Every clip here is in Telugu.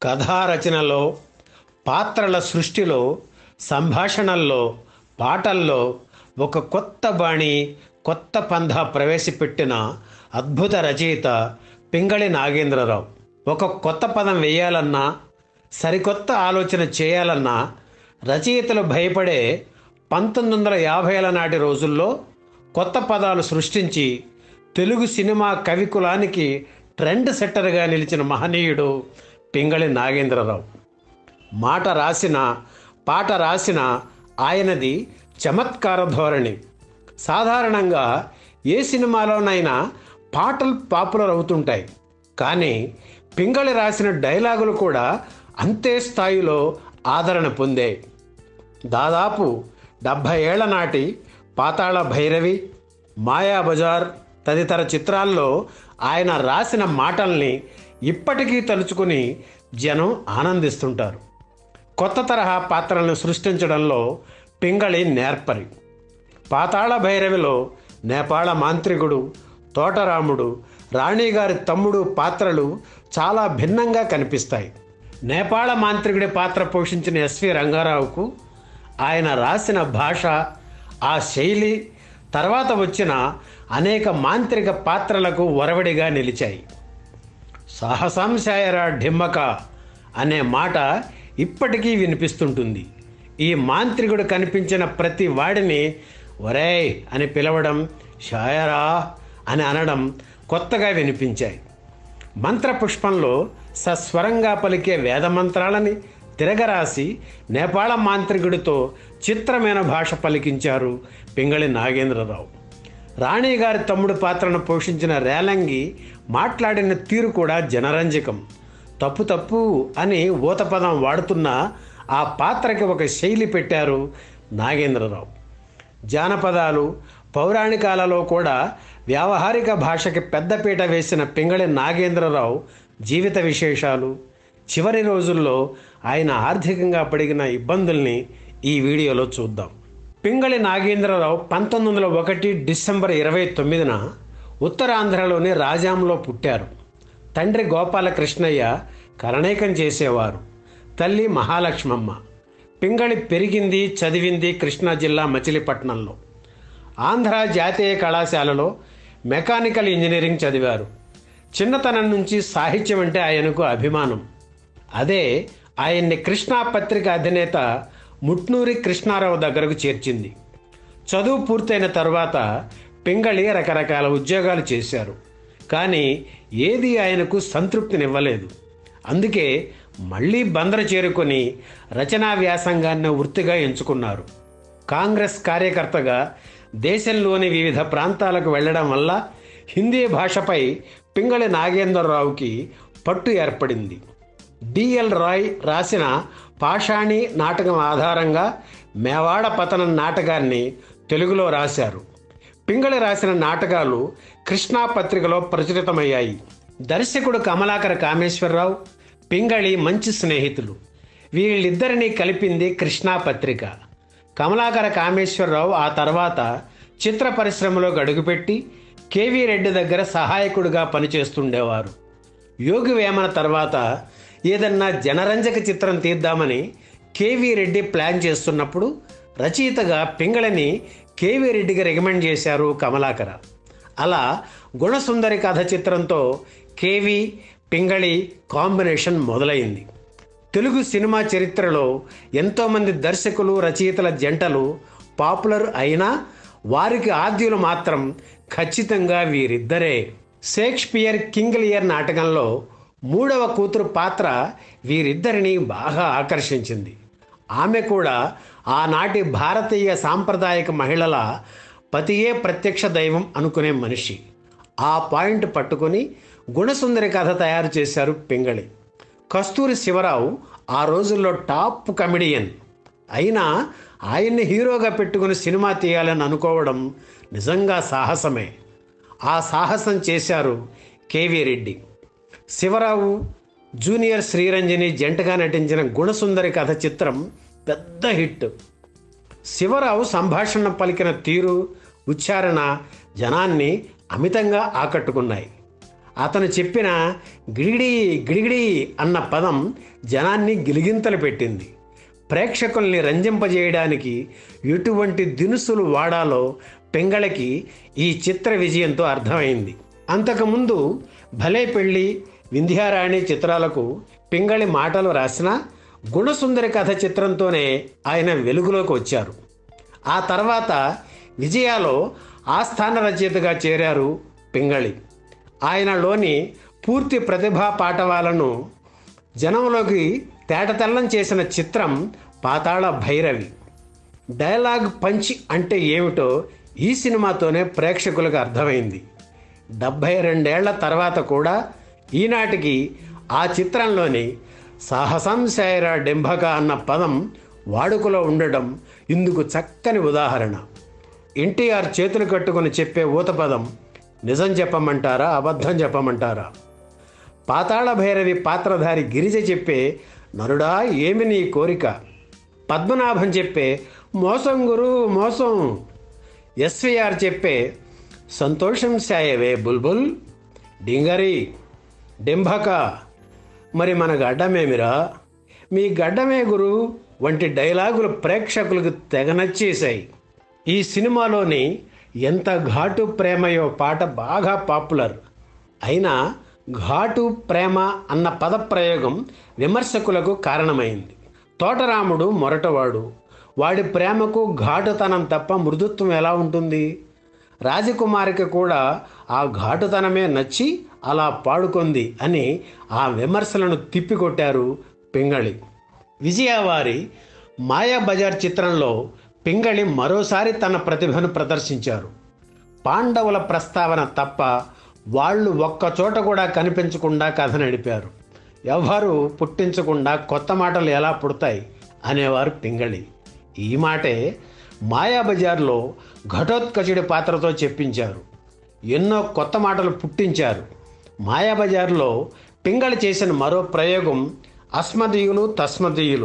కథా రచనలో పాత్రల సృష్టిలో సంభాషణల్లో పాటల్లో ఒక కొత్త బాణి కొత్త పంధ ప్రవేశపెట్టిన అద్భుత రచయిత పింగళి నాగేంద్రరావు ఒక కొత్త పదం వేయాలన్నా సరికొత్త ఆలోచన చేయాలన్నా రచయితలు భయపడే పంతొమ్మిది వందల యాభైల నాటి రోజుల్లో కొత్త పదాలు సృష్టించి తెలుగు సినిమా కవికులానికి ట్రెండ్ సెట్టర్గా నిలిచిన మహనీయుడు పింగళి నాగేంద్రరావు మాట రాసిన పాట రాసిన ఆయనది చమత్కార ధోరణి సాధారణంగా ఏ సినిమాలోనైనా పాటలు పాపులర్ అవుతుంటాయి కానీ పింగళి రాసిన డైలాగులు కూడా అంతే స్థాయిలో ఆదరణ పొందాయి దాదాపు డెబ్భై ఏళ్ల నాటి పాతాళ భైరవి మాయాబజార్ తదితర చిత్రాల్లో ఆయన రాసిన మాటల్ని ఇప్పటికీ తలుచుకుని జనం ఆనందిస్తుంటారు కొత్త తరహా పాత్రలను సృష్టించడంలో పింగళి నేర్పరి పాతాళ భైరవిలో నేపాళ మాంత్రికుడు తోటరాముడు రాణిగారి తమ్ముడు పాత్రలు చాలా భిన్నంగా కనిపిస్తాయి నేపాళ మాంత్రికుడి పాత్ర పోషించిన ఎస్వి రంగారావుకు ఆయన రాసిన భాష ఆ శైలి తర్వాత వచ్చిన అనేక మాంత్రిక పాత్రలకు ఒరవడిగా నిలిచాయి సాహసాంశాయరా ఢిమ్మక అనే మాట ఇప్పటికీ వినిపిస్తుంటుంది ఈ మాంత్రికుడు కనిపించిన ప్రతి వాడిని ఒరేయ్ అని పిలవడం షాయరా అని అనడం కొత్తగా వినిపించాయి మంత్రపుష్పంలో సస్వరంగా పలికే వేదమంత్రాలని తిరగరాసి నేపాళ మాంత్రికుడితో చిత్రమైన భాష పలికించారు పింగళి నాగేంద్రరావు రాణి గారి తమ్ముడు పాత్రను పోషించిన రేలంగి మాట్లాడిన తీరు కూడా జనరంజకం తప్పు తప్పు అని ఊతపదం వాడుతున్న ఆ పాత్రకి ఒక శైలి పెట్టారు నాగేంద్రరావు జానపదాలు పౌరాణికాలలో కూడా వ్యావహారిక భాషకి పెద్దపీట వేసిన పింగళి నాగేంద్రరావు జీవిత విశేషాలు చివరి రోజుల్లో ఆయన ఆర్థికంగా పడిగిన ఇబ్బందుల్ని ఈ వీడియోలో చూద్దాం పింగళి నాగేంద్రరావు పంతొమ్మిది వందల ఒకటి డిసెంబర్ ఇరవై తొమ్మిదిన ఉత్తరాంధ్రలోని రాజాంలో పుట్టారు తండ్రి గోపాలకృష్ణయ్య కరణేకం చేసేవారు తల్లి మహాలక్ష్మమ్మ పింగళి పెరిగింది చదివింది కృష్ణా జిల్లా మచిలీపట్నంలో ఆంధ్ర జాతీయ కళాశాలలో మెకానికల్ ఇంజనీరింగ్ చదివారు చిన్నతనం నుంచి సాహిత్యం అంటే ఆయనకు అభిమానం అదే ఆయన్ని కృష్ణా పత్రిక అధినేత ముట్నూరి కృష్ణారావు దగ్గరకు చేర్చింది చదువు పూర్తయిన తర్వాత పింగళి రకరకాల ఉద్యోగాలు చేశారు కానీ ఏది ఆయనకు సంతృప్తినివ్వలేదు అందుకే మళ్ళీ బందర చేరుకొని రచనా వ్యాసంగాన్ని వృత్తిగా ఎంచుకున్నారు కాంగ్రెస్ కార్యకర్తగా దేశంలోని వివిధ ప్రాంతాలకు వెళ్ళడం వల్ల హిందీ భాషపై పింగళి నాగేంద్రరావుకి పట్టు ఏర్పడింది డిఎల్ రాయ్ రాసిన పాషాణి నాటకం ఆధారంగా మేవాడ పతనం నాటకాన్ని తెలుగులో రాశారు పింగళి రాసిన నాటకాలు కృష్ణా పత్రికలో ప్రచురితమయ్యాయి దర్శకుడు కమలాకర కామేశ్వరరావు పింగళి మంచి స్నేహితులు వీళ్ళిద్దరినీ కలిపింది కృష్ణా పత్రిక కమలాకర కామేశ్వరరావు ఆ తర్వాత చిత్ర పరిశ్రమలో గడుగుపెట్టి కేవీ రెడ్డి దగ్గర సహాయకుడిగా పనిచేస్తుండేవారు యోగి వేమన తర్వాత ఏదన్నా జనరంజక చిత్రం తీద్దామని కేవీ రెడ్డి ప్లాన్ చేస్తున్నప్పుడు రచయితగా పింగళని కేవీ రెడ్డికి రికమెండ్ చేశారు కమలాకర అలా గుణసుందరి కథ చిత్రంతో కేవీ పింగళి కాంబినేషన్ మొదలైంది తెలుగు సినిమా చరిత్రలో ఎంతోమంది దర్శకులు రచయితల జంటలు పాపులర్ అయినా వారికి ఆద్యులు మాత్రం ఖచ్చితంగా వీరిద్దరే షేక్స్పియర్ కింగ్ లియర్ నాటకంలో మూడవ కూతురు పాత్ర వీరిద్దరిని బాగా ఆకర్షించింది ఆమె కూడా ఆనాటి భారతీయ సాంప్రదాయక మహిళల పతియే ప్రత్యక్ష దైవం అనుకునే మనిషి ఆ పాయింట్ పట్టుకొని గుణసుందరి కథ తయారు చేశారు పింగళి కస్తూరి శివరావు ఆ రోజుల్లో టాప్ కమెడియన్ అయినా ఆయన్ని హీరోగా పెట్టుకుని సినిమా తీయాలని అనుకోవడం నిజంగా సాహసమే ఆ సాహసం చేశారు కేవీ రెడ్డి శివరావు జూనియర్ శ్రీరంజని జంటగా నటించిన గుణసుందరి కథ చిత్రం పెద్ద హిట్ శివరావు సంభాషణ పలికిన తీరు ఉచ్చారణ జనాన్ని అమితంగా ఆకట్టుకున్నాయి అతను చెప్పిన గిడిగిడి గిడిగిడి అన్న పదం జనాన్ని గిలిగింతలు పెట్టింది ప్రేక్షకుల్ని రంజింపజేయడానికి ఎటువంటి దినుసులు వాడాలో పింగళకి ఈ చిత్ర విజయంతో అర్థమైంది అంతకుముందు భలే పెళ్ళి వింధ్యారాణి చిత్రాలకు పింగళి మాటలు రాసిన గుణసుందరి కథ చిత్రంతోనే ఆయన వెలుగులోకి వచ్చారు ఆ తర్వాత విజయాలో ఆస్థాన రచయితగా చేరారు పింగళి ఆయనలోని పూర్తి ప్రతిభా పాటవాలను జనంలోకి తేటతెల్లం చేసిన చిత్రం పాతాళ భైరవి డైలాగ్ పంచ్ అంటే ఏమిటో ఈ సినిమాతోనే ప్రేక్షకులకు అర్థమైంది డెబ్భై రెండేళ్ల తర్వాత కూడా ఈనాటికి ఆ చిత్రంలోని సాహసం శైర డెంభక అన్న పదం వాడుకలో ఉండడం ఇందుకు చక్కని ఉదాహరణ ఎన్టీఆర్ చేతులు కట్టుకుని చెప్పే ఊత పదం నిజం చెప్పమంటారా అబద్ధం చెప్పమంటారా పాతాళ భైరవి పాత్రధారి గిరిజ చెప్పే నరుడా ఏమి నీ కోరిక పద్మనాభం చెప్పే మోసం గురు మోసం ఎస్విఆర్ చెప్పే సంతోషం సాయవే బుల్బుల్ డింగరి డింభక మరి మన గడ్డమేమిరా మీ గడ్డమే గురు వంటి డైలాగులు ప్రేక్షకులకు తెగ నచ్చేశాయి ఈ సినిమాలోని ఎంత ఘాటు ప్రేమయో పాట బాగా పాపులర్ అయినా ఘాటు ప్రేమ అన్న పదప్రయోగం విమర్శకులకు కారణమైంది తోటరాముడు మొరటవాడు వాడి ప్రేమకు ఘాటుతనం తప్ప మృదుత్వం ఎలా ఉంటుంది రాజకుమారికి కూడా ఆ ఘాటుతనమే నచ్చి అలా పాడుకుంది అని ఆ విమర్శలను తిప్పికొట్టారు పింగళి విజయవారి మాయాబజార్ చిత్రంలో పింగళి మరోసారి తన ప్రతిభను ప్రదర్శించారు పాండవుల ప్రస్తావన తప్ప వాళ్ళు ఒక్కచోట కూడా కనిపించకుండా కథ నడిపారు ఎవరు పుట్టించకుండా కొత్త మాటలు ఎలా పుడతాయి అనేవారు పింగళి ఈ మాటే మాయాబజార్లో ఘటోత్కచుడి పాత్రతో చెప్పించారు ఎన్నో కొత్త మాటలు పుట్టించారు మాయాబజార్లో పింగళి చేసిన మరో ప్రయోగం అస్మదీయులు తస్మదీయులు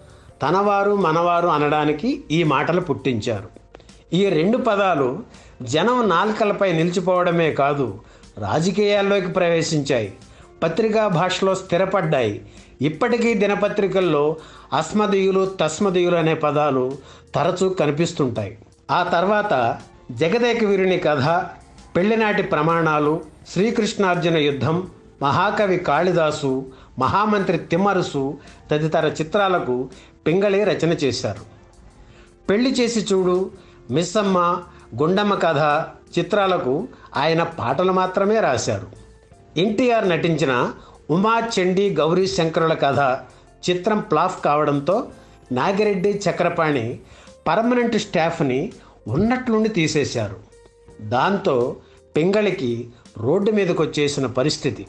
తనవారు మనవారు అనడానికి ఈ మాటలు పుట్టించారు ఈ రెండు పదాలు జనం నాల్కలపై నిలిచిపోవడమే కాదు రాజకీయాల్లోకి ప్రవేశించాయి పత్రికా భాషలో స్థిరపడ్డాయి ఇప్పటికీ దినపత్రికల్లో అస్మదీయులు తస్మదీయులు అనే పదాలు తరచూ కనిపిస్తుంటాయి ఆ తర్వాత జగదేక వీరుని కథ పెళ్లినాటి ప్రమాణాలు శ్రీకృష్ణార్జున యుద్ధం మహాకవి కాళిదాసు మహామంత్రి తిమ్మరుసు తదితర చిత్రాలకు పింగళి రచన చేశారు పెళ్లి చేసి చూడు మిస్సమ్మ గుండమ్మ కథ చిత్రాలకు ఆయన పాటలు మాత్రమే రాశారు ఎన్టీఆర్ నటించిన ఉమా చండీ గౌరీ శంకరుల కథ చిత్రం ప్లాఫ్ కావడంతో నాగిరెడ్డి చక్రపాణి పర్మనెంట్ స్టాఫ్ని ఉన్నట్లుండి తీసేశారు దాంతో పింగళికి రోడ్డు మీదకి వచ్చేసిన పరిస్థితి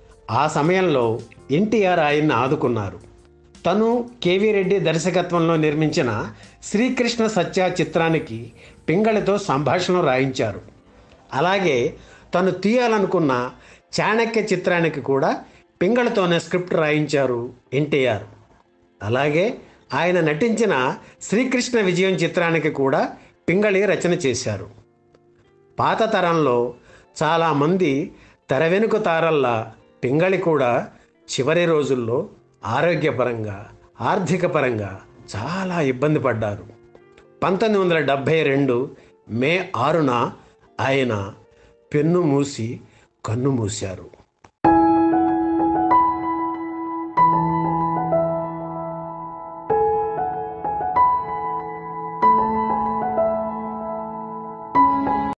ఆ సమయంలో ఎన్టీఆర్ ఆయన్ని ఆదుకున్నారు తను కేవీ రెడ్డి దర్శకత్వంలో నిర్మించిన శ్రీకృష్ణ సత్య చిత్రానికి పింగళితో సంభాషణ రాయించారు అలాగే తను తీయాలనుకున్న చాణక్య చిత్రానికి కూడా పింగళితోనే స్క్రిప్ట్ రాయించారు ఎన్టీఆర్ అలాగే ఆయన నటించిన శ్రీకృష్ణ విజయం చిత్రానికి కూడా పింగళి రచన చేశారు పాత తరంలో చాలామంది తెర వెనుక తారల్లా పింగళి కూడా చివరి రోజుల్లో ఆరోగ్యపరంగా ఆర్థిక పరంగా చాలా ఇబ్బంది పడ్డారు పంతొమ్మిది వందల డెబ్భై రెండు మే ఆరున ఆయన పెన్ను మూసి కన్ను మూశారు